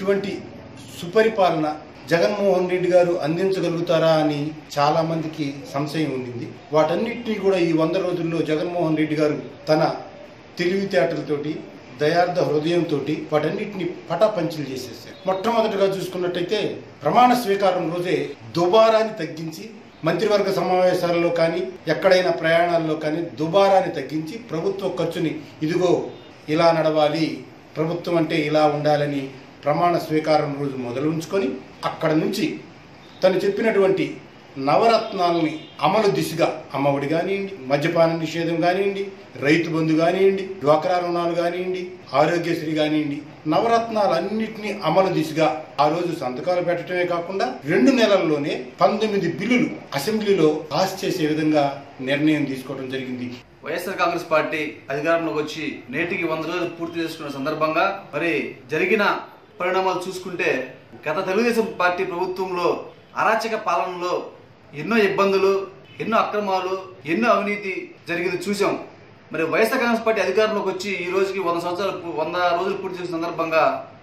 ఇటువంటి సుపరిపాలన జగన్మోహన్ రెడ్డి గారు అందించగలుగుతారా అని చాలా మందికి సంశయం ఉండింది వాటన్నిటినీ కూడా ఈ వంద రోజుల్లో జగన్మోహన్ రెడ్డి గారు తన తెలివితేటలతోటి దయార్థ హృదయంతో వాటన్నిటిని పటాపంచలు చేసేసారు మొట్టమొదటిగా చూసుకున్నట్టయితే ప్రమాణ స్వీకారం రోజే దుబారాన్ని తగ్గించి మంత్రివర్గ సమావేశాల్లో కానీ ఎక్కడైనా ప్రయాణాల్లో కానీ దుబారాన్ని తగ్గించి ప్రభుత్వ ఖర్చుని ఇదిగో ఇలా నడవాలి ప్రభుత్వం అంటే ఇలా ఉండాలని ప్రమాణ స్వీకారం రోజు మొదలుంచుకొని అక్కడ నుంచి తను చెప్పినటువంటి నవరత్నాలని అమలు దిశగా అమ్మఒడి కానివ్వండి మద్యపాన నిషేధం కానివ్వండి రైతు బంధు కానివ్వండి డ్వాక్రా రుణాలు కానివ్వండి ఆరోగ్యశ్రీ కానివ్వండి నవరత్నాలన్నింటినీ అమలు దిశగా ఆ రోజు సంతకాలు పెట్టడమే కాకుండా రెండు నెలల్లోనే పంతొమ్మిది బిల్లులు అసెంబ్లీలో పాస్ చేసే విధంగా నిర్ణయం తీసుకోవడం జరిగింది వైఎస్ఆర్ కాంగ్రెస్ పార్టీ అధికారంలోకి వచ్చి నేటికి వంద రోజులు పూర్తి చేసుకున్న సందర్భంగా మరి జరిగిన పరిణామాలు చూసుకుంటే గత తెలుగుదేశం పార్టీ ప్రభుత్వంలో అరాచక పాలనలో ఎన్నో ఇబ్బందులు ఎన్నో అక్రమాలు ఎన్నో అవినీతి జరిగింది చూసాం మరి వైఎస్ఆర్ కాంగ్రెస్ పార్టీ అధికారంలోకి వచ్చి ఈ రోజుకి వంద సంవత్సరాలు పూ- వంద రోజులు పూర్తి చేసిన సందర్భంగా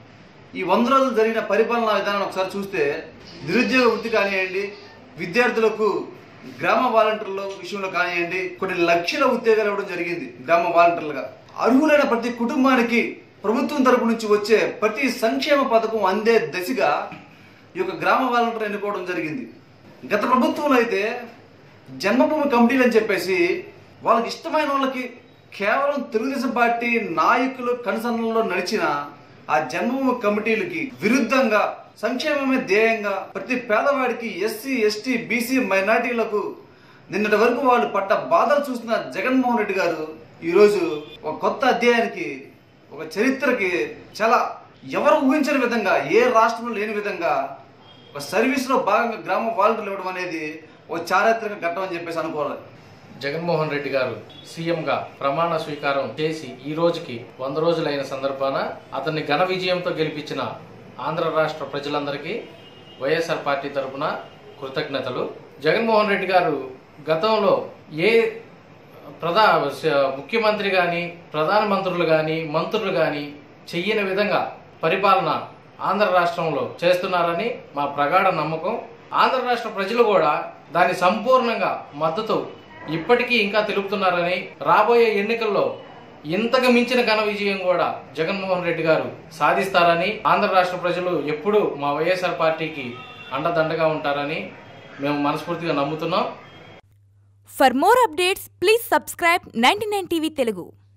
ఈ వంద రోజులు జరిగిన పరిపాలనా విధానాన్ని ఒకసారి చూస్తే నిరుద్యోగ వృత్తి కానివ్వండి విద్యార్థులకు గ్రామ వాలంటీర్ల విషయంలో కానివ్వండి కొన్ని లక్షల ఉద్యోగాలు ఇవ్వడం జరిగింది గ్రామ వాలంటీర్లుగా అర్హులైన ప్రతి కుటుంబానికి ప్రభుత్వం తరపు నుంచి వచ్చే ప్రతి సంక్షేమ పథకం అందే దశగా ఈ యొక్క గ్రామ వాలంటీర్ ఎన్నుకోవడం జరిగింది గత ప్రభుత్వంలో అయితే జన్మభూమి కమిటీలు అని చెప్పేసి వాళ్ళకి ఇష్టమైన వాళ్ళకి కేవలం తెలుగుదేశం పార్టీ నాయకులు కనుసన్నల్లో నడిచిన ఆ జన్మభూమి కమిటీలకి విరుద్ధంగా సంక్షేమమే ధ్యేయంగా ప్రతి పేదవాడికి ఎస్సీ ఎస్టీ బీసీ మైనార్టీలకు నిన్నటి వరకు వాళ్ళు పడ్డ బాధలు చూసిన జగన్మోహన్ రెడ్డి గారు ఈరోజు ఒక కొత్త అధ్యాయానికి ఒక చరిత్రకి చాలా ఎవరు ఊహించని విధంగా ఏ రాష్ట్రంలో లేని విధంగా ఒక సర్వీస్లో భాగంగా గ్రామ వాలంటీర్లు ఇవ్వడం అనేది ఒక చారిత్రక ఘట్టం అని చెప్పేసి అనుకోవాలి జగన్మోహన్ రెడ్డి గారు సీఎంగా ప్రమాణ స్వీకారం చేసి ఈ రోజుకి వంద రోజులైన సందర్భాన అతన్ని ఘన విజయంతో గెలిపించిన ఆంధ్ర రాష్ట్ర ప్రజలందరికీ వైఎస్ఆర్ పార్టీ తరఫున కృతజ్ఞతలు జగన్మోహన్ రెడ్డి గారు గతంలో ఏ ప్రధా స- ముఖ్యమంత్రి కానీ ప్రధానమంత్రులు కానీ మంత్రులు కానీ చెయ్యని విధంగా పరిపాలన ఆంధ్ర రాష్ట్రంలో చేస్తున్నారని మా ప్రగాఢ నమ్మకం ఆంధ్ర రాష్ట్ర ప్రజలు కూడా దాన్ని సంపూర్ణంగా మద్దతు ఇప్పటికీ ఇంకా తెలుపుతున్నారని రాబోయే ఎన్నికల్లో ఇంతకు మించిన ఘన విజయం కూడా జగన్మోహన్ రెడ్డి గారు సాధిస్తారని ఆంధ్ర రాష్ట్ర ప్రజలు ఎప్పుడూ మా వైఎస్ఆర్ పార్టీకి అండదండగా ఉంటారని మేము మనస్ఫూర్తిగా నమ్ముతున్నాం For more updates, please subscribe 99 TV Telugu.